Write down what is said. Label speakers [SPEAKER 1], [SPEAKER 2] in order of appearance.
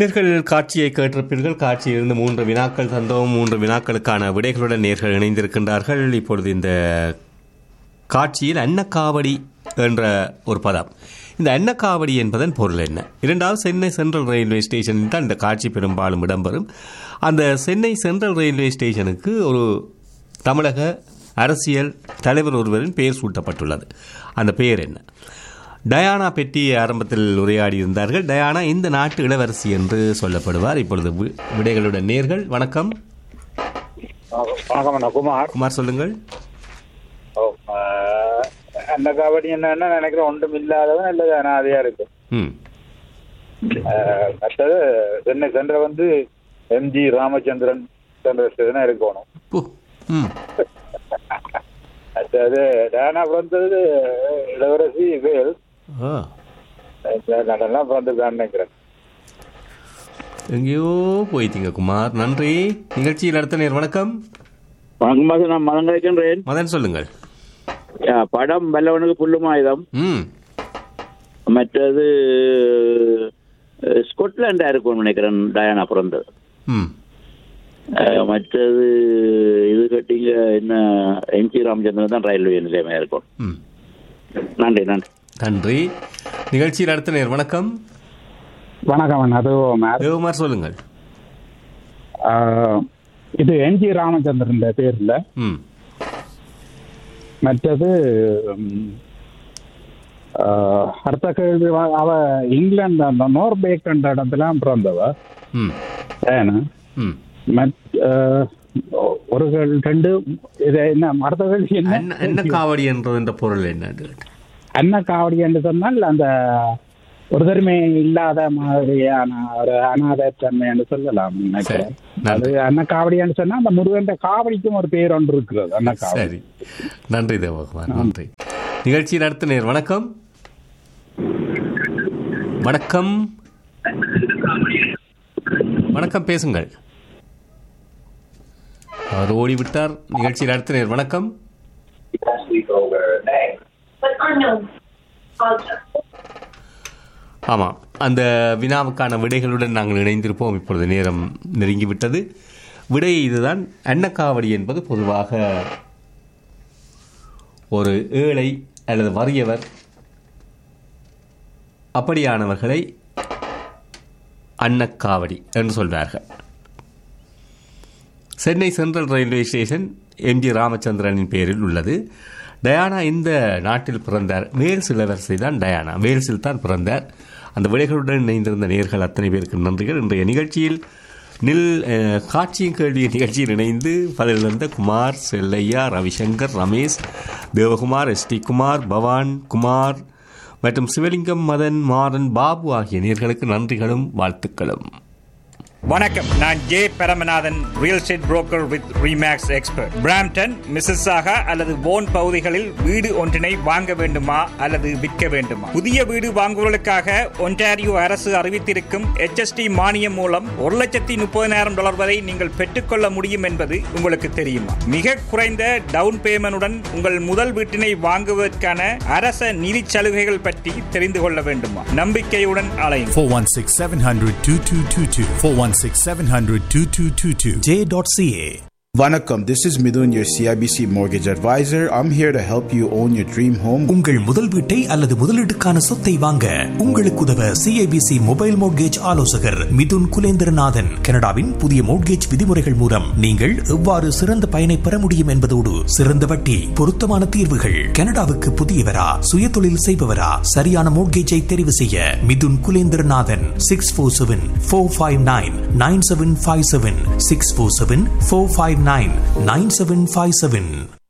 [SPEAKER 1] நேர்கள் காட்சியை கேட்டிருப்பீர்கள் காட்சியிலிருந்து மூன்று வினாக்கள் தந்தோம் மூன்று வினாக்களுக்கான விடைகளுடன் நேர்கள் இணைந்திருக்கின்றார்கள் இப்பொழுது இந்த காட்சியில் அன்னக்காவடி என்ற ஒரு பதம் இந்த அன்னக்காவடி என்பதன் பொருள் என்ன இரண்டாவது சென்னை சென்ட்ரல் ரயில்வே ஸ்டேஷனில் தான் இந்த காட்சி பெரும்பாலும் இடம்பெறும் அந்த சென்னை சென்ட்ரல் ரயில்வே ஸ்டேஷனுக்கு ஒரு தமிழக அரசியல் தலைவர் ஒருவரின் பெயர் சூட்டப்பட்டுள்ளது அந்த பெயர் என்ன டயானா பெட்டி ஆரம்பத்தில் உரையாடி இருந்தார்கள் டயானா இந்த நாட்டு இளவரசி என்று சொல்லப்படுவார் இப்பொழுது வி- விடைகளுடன் நேர்கள் வணக்கம்
[SPEAKER 2] வணக்கம் அண்ணா குமார்
[SPEAKER 1] குமார் சொல்லுங்கள்
[SPEAKER 2] ஓ, ஆ, அந்த கபடி என்னன்னா நினைக்கிறேன் ஒன்றும் இல்லாதவன் நல்லது அனாதையா இருக்கு
[SPEAKER 1] ம்
[SPEAKER 2] ஆ, மற்றது சென்னை சென்ற வந்து எம்ஜி ராமச்சந்திரன் சென்ற ஸ்டேஷனா இருக்கணும்
[SPEAKER 1] ஓ ம்
[SPEAKER 2] மற்றது டேனா பிறந்தது இளவரசி வேல்
[SPEAKER 1] ஆ
[SPEAKER 2] நடனம் பிறந்திருக்கான்னு நினைக்கிறேன்
[SPEAKER 1] எங்கேயோ போயிட்டீங்க குமார் நன்றி நிகழ்ச்சியில் அடுத்த நேர் வணக்கம்
[SPEAKER 3] வணக்கம் பாசு நான் மதம் கழிக்கின்றேன்
[SPEAKER 1] மதன் சொல்லுங்கள்
[SPEAKER 3] படம் வல்லவனுக்கு புல்லுமாயுதம்
[SPEAKER 1] ம்
[SPEAKER 3] மற்றது அஹ், ஸ்கொட்லாண்டா இருக்கும்னு நினைக்கிறேன் டயானா பிறந்தது
[SPEAKER 1] ம்
[SPEAKER 3] அஹ், மற்றது இது கட்டிங்க என்ன எம்ஜி ராமச்சந்திரன் தான் ரயில்வே நிலையமா இருக்கும்
[SPEAKER 1] ம்
[SPEAKER 3] நன்றி நன்றி
[SPEAKER 1] நன்றி நிகழ்ச்சியில் அடுத்த நேர் வணக்கம்
[SPEAKER 4] வணக்கம் அண்ணா. அது மேர்.
[SPEAKER 1] தேவகுமார் சொல்லுங்கள்
[SPEAKER 4] ஆ, இது என்ஜி ராமச்சந்திரன் பேர்ல
[SPEAKER 1] ம்
[SPEAKER 4] மற்றது ம், ஆ, அடுத்த கேள்வி வ- அவ இங்கிலாந்து அந்த நோர்பேக் என்ற இடத்துல பிறந்தவ
[SPEAKER 1] ம்
[SPEAKER 4] ஏன்னா
[SPEAKER 1] ம்
[SPEAKER 4] மத்- ஆ, ஒரு கேள்வி ரெண்டு இது என்ன அடுத்த கேள்வி
[SPEAKER 1] என்ன
[SPEAKER 4] என்ன
[SPEAKER 1] என்ன காவடி என்றது என்ற பொருள் என்ன
[SPEAKER 4] அன்ன காவடி என்று சொன்னால் அந்த ஒரு தருமை இல்லாத மாதிரியான ஒரு அநாத தன்மை என்று சொல்லலாம் நினைக்கிறேன்
[SPEAKER 1] சரி.
[SPEAKER 4] அது அன்ன காவடின்னு சொன்னா அந்த முருகன் காவடிக்கும் ஒரு பேர் ஒன்று இருக்கிறது அன்ன காவடி
[SPEAKER 1] சரி நன்றி தேவகுமார் நன்றி நிகழ்ச்சியில் அடுத்த நேர் வணக்கம் வணக்கம் வணக்கம் பேசுங்கள் அவர் ஓடிவிட்டார் நிகழ்ச்சியில் அடுத்த நேர் வணக்கம்
[SPEAKER 5] but unknown. Also.
[SPEAKER 1] ஆமாம் அந்த வினாவுக்கான விடைகளுடன் நாங்கள் இணைந்திருப்போம் இப்பொழுது நேரம் நெருங்கிவிட்டது விடை இதுதான் அன்னக்காவடி என்பது பொதுவாக ஒரு ஏழை அல்லது வறியவர் அப்படியானவர்களை அன்னக்காவடி என்று சொல்வார்கள் Chennai central railway station MG ராமச்சந்திரனின் பேரில் உள்ளது டயானா இந்த நாட்டில் பிறந்தார் வேல்ஸ் இளவரசி தான் டயானா வேல்ஸில் தான் பிறந்தார் அந்த விடைகளுடன் இணைந்திருந்த நேர்கள் அத்தனை பேருக்கு நன்றிகள் இன்றைய நிகழ்ச்சியில் நில் அஹ், காட்சியும் கேள்வியின் நிகழ்ச்சியில் இணைந்து பதிலிழந்த குமார் செல்லையா ரவிசங்கர் ரமேஷ் தேவகுமார் எஸ் டி குமார் பவான் குமார் மற்றும் சிவலிங்கம் மதன் மாறன் பாபு ஆகிய நேர்களுக்கு நன்றிகளும் வாழ்த்துக்களும்
[SPEAKER 6] வணக்கம் நான் J Paramanathan real estate broker with Remax expert Brampton Mississauga அல்லது போன் பகுதிகளில் வீடு ஒன்றினை வாங்க வேண்டுமா அல்லது விற்க வேண்டுமா புதிய வீடு வாங்குவதற்காக ஒன்டாரியோ அரசு அறிவித்திருக்கும் HST மானியம் மூலம் ஒரு லட்சத்தி முப்பதினாயிரம் டாலர் வரை நீங்கள் பெற்றுக்கொள்ள முடியும் என்பது உங்களுக்கு தெரியுமா மிக குறைந்த டவுன் பேமெண்டுடன் உங்கள் முதல் வீட்டினை வாங்குவதற்கான அரச நிதி சலுகைகள் பற்றி தெரிந்து கொள்ள வேண்டுமா நம்பிக்கையுடன் அலையும்
[SPEAKER 7] 416 700 2222. 416 700 2222. J.ca.
[SPEAKER 8] Vanakkam, this is Midun, your CIBC mortgage advisor. I'm here to help you own your dream home.
[SPEAKER 7] உங்கள் முதல் வீட்டை அல்லது முதலீட்டுக்கான சொத்தை வாங்க உங்களுக்கு உதவ சிஐபிசி மொபைல் மோட்கேஜ் ஆலோசகர் மிதுன் குலேந்திரநாதன் கனடாவின் புதிய மோட்கேஜ் விதிமுறைகள் மூலம் நீங்கள் எவ்வாறு சிறந்த பயனை பெற முடியும் என்பதோடு சிறந்த வட்டி பொருத்தமான தீர்வுகள் கனடாவுக்கு புதியவரா சுயதொழில் செய்பவரா சரியான மோட்கேஜை தெரிவு செய்ய Mithun Kulendranathan six four seven four five nine nine seven five seven six four seven four five nine nine seven five seven